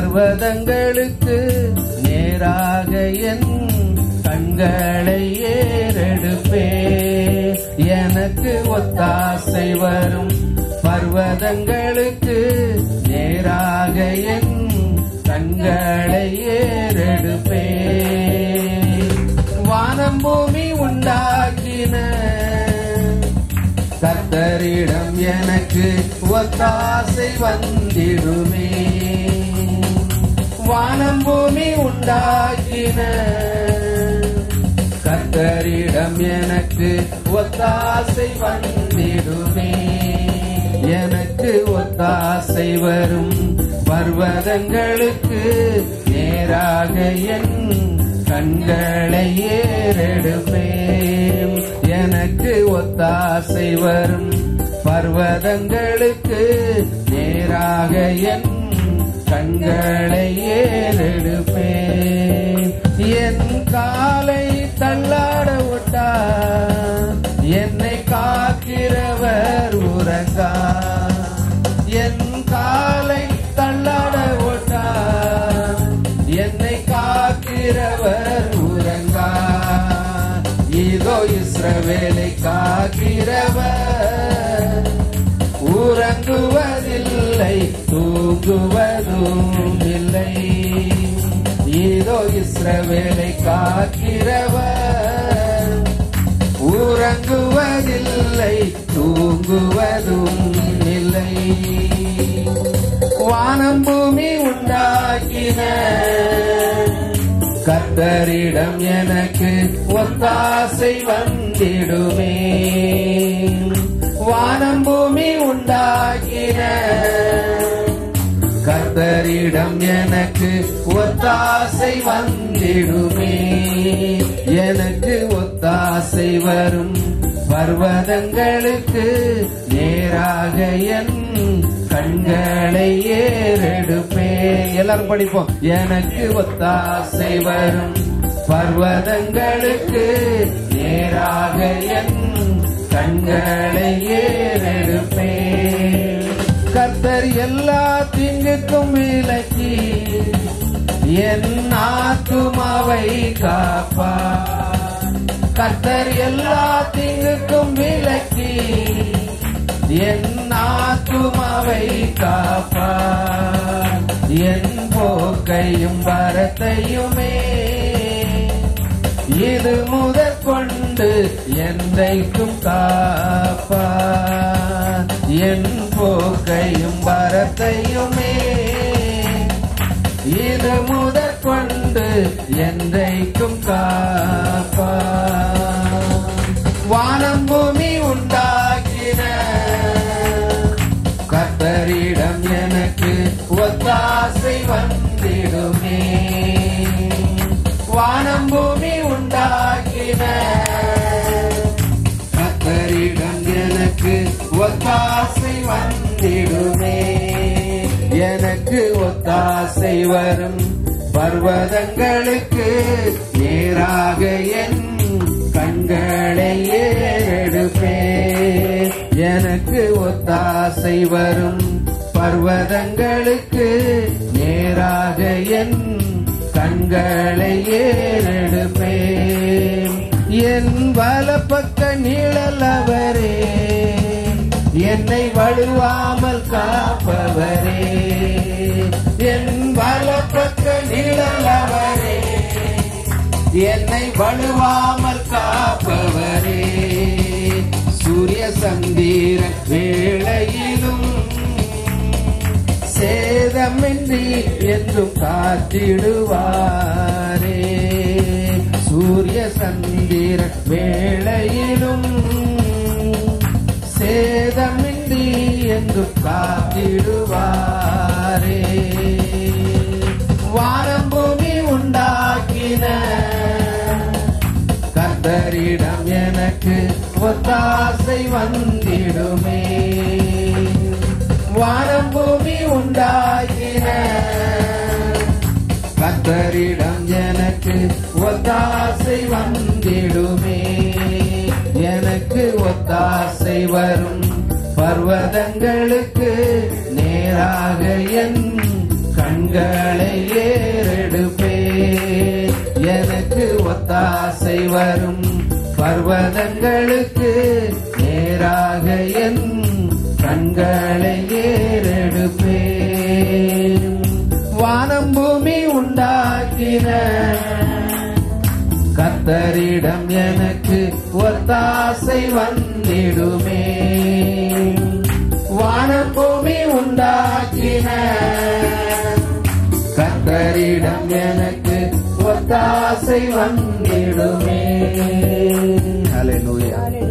பர்வதங்களுக்கு நேராக என் கண்களை ஏறெடுப்பே எனக்கு ஒத்தாசை வரும் பர்வதங்களுக்கு நேராக என் கண்களை ஏறெடுப்பே வானம் பூமி உண்டாக்கின கர்த்தரிடம் எனக்கு ஒத்தாசை வந்திடுமே வானம் பூமி உண்டாக்கின கர்த்தரிடம் எனக்கு ஒத்தாசை வந்திடுமே எனக்கு ஒத்தாசை வரும் பர்வதங்களுக்கு நேராக என் கண்களை ஏறெடுப்பேன் எனக்கு ஒத்தாசை வரும் பர்வதங்களுக்கு நேராக என் கண்களை ஏறெடுப்பேன் என் காலை தள்ளாட விட்டா என்னை காக்கிறவர் உறங்கா என் காலை தள்ளாட விட்டா என்னை காக்கிறவர் உறங்கா இதோ இஸ்ரவேலை காக்கிறவர் உறங்குவதில்லை தூங்குவதும் இல்லை இதோ இஸ்ரவேலை காக்கிறவர் உறங்குவதில்லை தூங்குவதும் இல்லை வானம் பூமி உண்டாக்கின கர்த்தரிடம் எனக்கு ஒத்தாசை வந்திடுமே வானம் பூமி உண்டாக்கின கர்த்தரிடம் எனக்கு ஒத்தாசை வந்திடுமே எனக்கு ஒத்தாசை வரும் பர்வதங்களுக்கு நேராக என் கண்களை ஏறெடுப்பே எல்லாரும் படிப்போம் எனக்கு ஒத்தாசை வரும் பர்வதங்களுக்கு நேராக என் கண்களை ஏறெடுப்பே கர்த்தர் எல்லா தீங்குக்கும் விலக்கி என் ஆத்துமாவை காப்பா கர்த்தர் எல்லா தீங்குக்கும் விலக்கி என் ஆத்துமாவை காப்பா என் போக்கையும் வரத்தையுமே இது முதற்கொண்டு என்றைக்கும் காப்பா என் போக்கையும் வரத்தையுமே இது முதற்கொண்டு என்றைக்கும் காப்பா வானம் பூமி உண்டாக்கின கர்த்தரிடம் எனக்கு ஒத்தாசை வந்திடுமே வானம் பூமி உண்டாக்கின கர்த்தரிடம் எனக்கு ஒத்தாசை வந்திடுமே எனக்கு ஒத்தாசை வரும் பர்வதங்களுக்கு நேராக என் கண்களை ஏறெடுப்பே எனக்கு ஒத்தாசை வரும் பர்வதங்களுக்கு நேராக என் கண்களை ஏறெடுப்பேன் என் வலப்பக்க நிழலவரே என்னை வழுவாமல் காப்பவரே என் வலப்பக்க நிழலவரே என்னை வழுவாமல் காப்பவரே சூரிய சந்திர வேளையிலும் சேதமின்றி என்றும் காத்திடுவாரே சூரிய சந்திர வேளையிலும் சேதமின்றி என்றும் காத்திடுவாரே வானம் பூமி உண்டாக்கின கர்த்தரிடம் எனக்கு ஒத்தாசை வந்திடுமே வானம் பூமி உண்டாக்கின கர்த்தரிடம் எனக்கு ஒத்தாசை வந்திடுமே எனக்கு ஒத்தாசை வரும் பர்வதங்களுக்கு நேராக என் கண் கண்களை ஏறெடுப்பே எனக்கு ஒத்தாசை வரும் பர்வதங்களுக்கு நேராக என் கண்களை ஏறெடுப்பே வானம் பூமி உண்டாக்கின கத்தரிடம் எனக்கு ஒத்தாசை வந்திடுமே வானம் பூமி உண்டாக்கின கத்தரிடம் எனக்கு ஒத்தாசை வந்திடுமே ஹalleluya